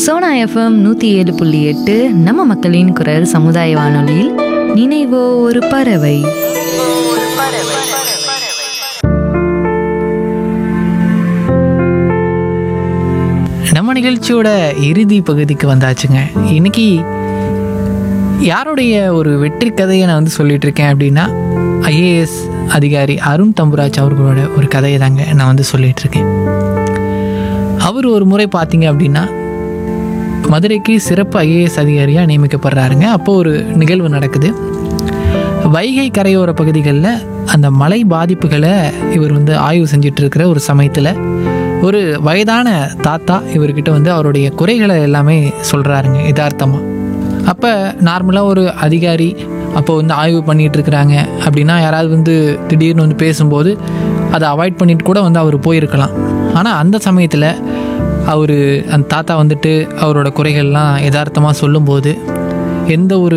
Sona FM நூற்றி ஏழு புள்ளி எட்டு நம்ம மக்களின் குரல் சமுதாய வானொலியில் நினைவோ ஒரு பறவை நம்ம நிகழ்ச்சியோட இறுதி பகுதிக்கு வந்தாச்சுங்க இன்னைக்கு யாருடைய ஒரு வெற்றி கதையை நான் வந்து சொல்லிட்டு இருக்கேன் அப்படின்னா ஐஏஎஸ் அதிகாரி அருண் தம்புராஜ் அவர்களோட ஒரு கதையை தாங்க நான் வந்து சொல்லிட்டு இருக்கேன் அவர் ஒரு முறை பார்த்தீங்க அப்படின்னா மதுரைக்கு சிறப்பு ஐஏஎஸ் அதிகாரியாக நியமிக்கப்படுறாருங்க அப்போ ஒரு நிகழ்வு நடக்குது வைகை கரையோர பகுதிகளில் அந்த மலை பாதிப்புகளை இவர் வந்து ஆய்வு செஞ்சுட்டு இருக்கிற ஒரு சமயத்தில் ஒரு வயதான தாத்தா இவர்கிட்ட வந்து அவருடைய குறைகளை எல்லாமே சொல்கிறாருங்க யதார்த்தமாக அப்போ நார்மலாக ஒரு அதிகாரி அப்போ வந்து ஆய்வு பண்ணிகிட்டு இருக்கிறாங்க அப்படின்னா யாராவது வந்து திடீர்னு வந்து பேசும்போது அதை அவாய்ட் பண்ணிட்டு கூட வந்து அவர் போயிருக்கலாம் ஆனால் அந்த சமயத்தில் அவர் அந்த தாத்தா வந்துட்டு அவரோட குறைகள்லாம் யதார்த்தமாக சொல்லும்போது எந்த ஒரு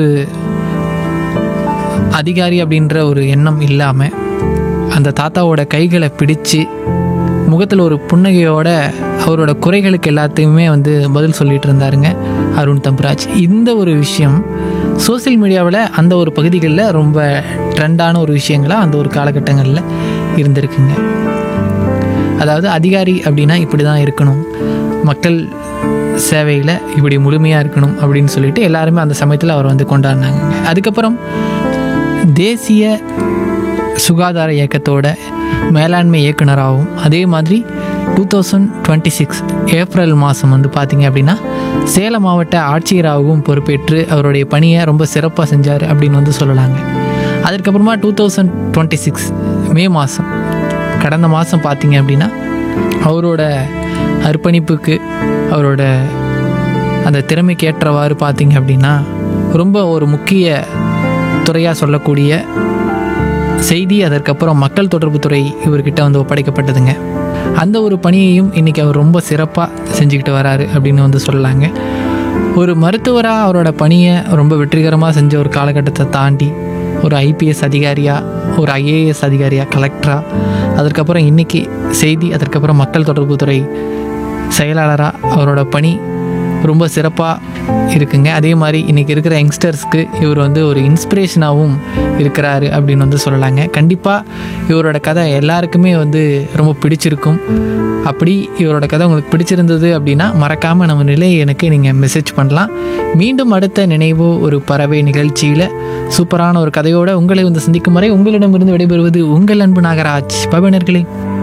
அதிகாரி அப்படின்ற ஒரு எண்ணம் இல்லாமல் அந்த தாத்தாவோட கைகளை பிடிச்சு முகத்தில் ஒரு புன்னகையோட அவரோட குறைகளுக்கு எல்லாத்தையுமே வந்து பதில் சொல்லிட்டு இருந்தாருங்க அருண் தம்புராஜ் இந்த ஒரு விஷயம் சோஷியல் மீடியாவில் அந்த ஒரு பகுதிகளில் ரொம்ப ட்ரெண்டான ஒரு விஷயங்களாக அந்த ஒரு காலகட்டங்களில் இருந்திருக்குங்க அதாவது அதிகாரி அப்படின்னா இப்படி தான் இருக்கணும் மக்கள் சேவையில் இப்படி முழுமையாக இருக்கணும் அப்படின்னு சொல்லிட்டு எல்லாருமே அந்த சமயத்தில் அவர் வந்து கொண்டாடினாங்க அதுக்கப்புறம் தேசிய சுகாதார இயக்கத்தோட மேலாண்மை இயக்குனராகவும் அதே மாதிரி two thousand twenty six April மாதம் வந்து பார்த்தீங்க அப்படின்னா சேலம் மாவட்ட ஆட்சியராகவும் பொறுப்பேற்று அவருடைய பணியை ரொம்ப சிறப்பாக செஞ்சார் அப்படின்னு வந்து சொல்லலாங்க அதுக்கப்புறமா two thousand twenty six May மாதம் கடந்த மாதம் பார்த்தீங்க அப்படின்னா அவரோட அர்ப்பணிப்புக்கு அவரோட அந்த திறமைக்கு ஏற்றவாறு பார்த்தீங்க அப்படின்னா ரொம்ப ஒரு முக்கிய துறையாக சொல்லக்கூடிய செய்தி அதற்கப்புறம் மக்கள் தொடர்பு துறை இவர்கிட்ட வந்து ஒப்படைக்கப்பட்டதுங்க அந்த ஒரு பணியையும் இன்றைக்கி அவர் ரொம்ப சிறப்பாக செஞ்சுக்கிட்டு வராரு அப்படின்னு வந்து சொல்லலாங்க ஒரு மருத்துவராக அவரோட பணியை ரொம்ப வெற்றிகரமாக செஞ்ச ஒரு காலகட்டத்தை தாண்டி ஒரு ஐபிஎஸ் அதிகாரியாக ஒரு ஐஏஎஸ் அதிகாரியாக கலெக்டராக அதற்கப்புறம் இன்றைக்கி செய்தி அதற்கப்புறம் மக்கள் தொடர்பு துறை செயலாளராக அவரோட பணி ரொம்ப சிறப்பாக இருக்குங்க அதே மாதிரி இன்றைக்கி இருக்கிற யங்ஸ்டர்ஸ்க்கு இவர் வந்து ஒரு இன்ஸ்பிரேஷனாகவும் இருக்கிறாரு அப்படின்னு வந்து சொல்லலாங்க கண்டிப்பாக இவரோட கதை எல்லாருக்குமே வந்து ரொம்ப பிடிச்சிருக்கும் அப்படி இவரோட கதை உங்களுக்கு பிடிச்சிருந்தது அப்படின்னா மறக்காமல் நம்ம நிலை எனக்கு நீங்கள் மெசேஜ் பண்ணலாம் மீண்டும் அடுத்த நினைவோ ஒரு பறவை நிகழ்ச்சியில் சூப்பரான ஒரு கதையோட உங்களை வந்து சந்திக்கும் வரை உங்களிடமிருந்து விடைபெறுவது உங்கள் அன்பு நாகராஜ் பபினர்களே